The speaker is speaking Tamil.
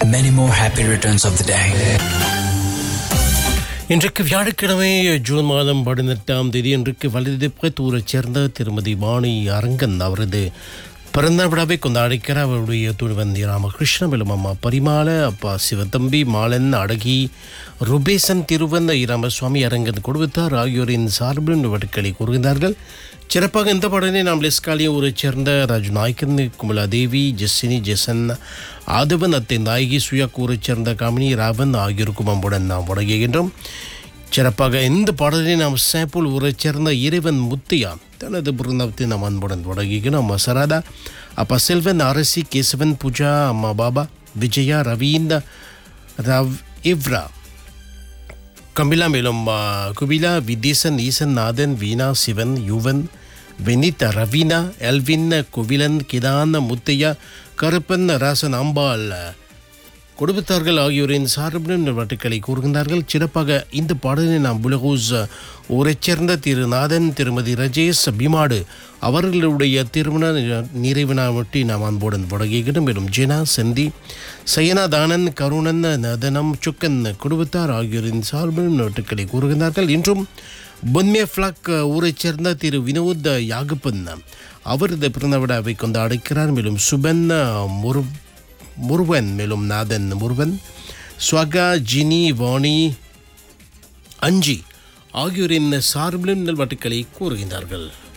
many more happy returns of the day. இன்றைக்கு வியாழக்கிழமை ஜூன் மாதம் பதினெட்டாம் தேதி இன்றைக்கு வலிதிப்பத்தூரைச் சேர்ந்த திருமதி வாணி அரங்கன் அவரது பிறந்த விழாவை கொண்டாடிக்கிறார் அவருடைய துணிவந்தி ராமகிருஷ்ண மேலும் அம்மா பரிமாள அப்பா சிவத்தம்பி மாலன் அடகி ருபேசன் திருவந்த ராமசுவாமி அரங்கன் கொடுத்தார் ஆகியோரின் சார்பில் வடுக்களை கூறுகின்றார்கள் சிறப்பாக இந்த பாடலை நாம் லெஸ்காலிய ஊரைச் சேர்ந்த ராஜு நாயக்கன் குமலாதேவி ஜெஸ்ஸினி ஜெசன் ஆதவன் அத்தை நாயகி சுயாக் ஊரைச் சேர்ந்த காமினி ராவன் ஆகியோருக்கும் அம்புடன் நாம் வழங்குகின்றோம் சிறப்பாக இந்த பாடலை நாம் சேப்பூல் ஊரைச் சேர்ந்த இறைவன் முத்தியா தனது பிறந்தவத்தை நாம் அன்புடன் வழங்குகிறோம் அம்மா சராதா அப்பா செல்வன் அரசி கேசவன் பூஜா அம்மா பாபா விஜயா ரவீந்த ரவ் இவ்ரா கம்பிலா மேலும் ஆ, குபிலா விதீசன் ஈசன் நாதன் வீணா சிவன் யுவன் வினித் ரவீனா எல்வின் குவிலன் கிதான் முத்தையா கருப்பன் ராசன் அம்பாள் கொடுப்பத்தார்கள் ஆகியோரின் சார்பிலும் வட்டுக்களை கூறுகின்றார்கள் சிறப்பாக இந்த பாடலை நாம் புலகூஸ் ஊரைச் சேர்ந்த திரு நாதன் திருமதி ரஜேஷ் பிமாடு அவர்களுடைய திருமண நிறைவு நாளொட்டி நாம் அன்புடன் வழங்குகிறோம் மேலும் ஜெனா செந்தி சயனா தானன் கருணன் நதனம் சுக்கன் குடும்பத்தார் ஆகியோரின் சார்பிலும் வட்டுக்களை கூறுகின்றார்கள் இன்றும் பொன்மே ஃப்ளாக் ஊரைச் சேர்ந்த திரு வினோத் யாகப்பன் அவரது பிறந்த விழாவை கொண்டாடுகிறார் மேலும் சுபன் முரு முருவன் மேலும் நாதன் முருவன் ஸ்வகா ஜினி வாணி அஞ்சி ஆகியோரின் சார்பிலும் நல்வாட்டுக்களை கூறுகின்றார்கள்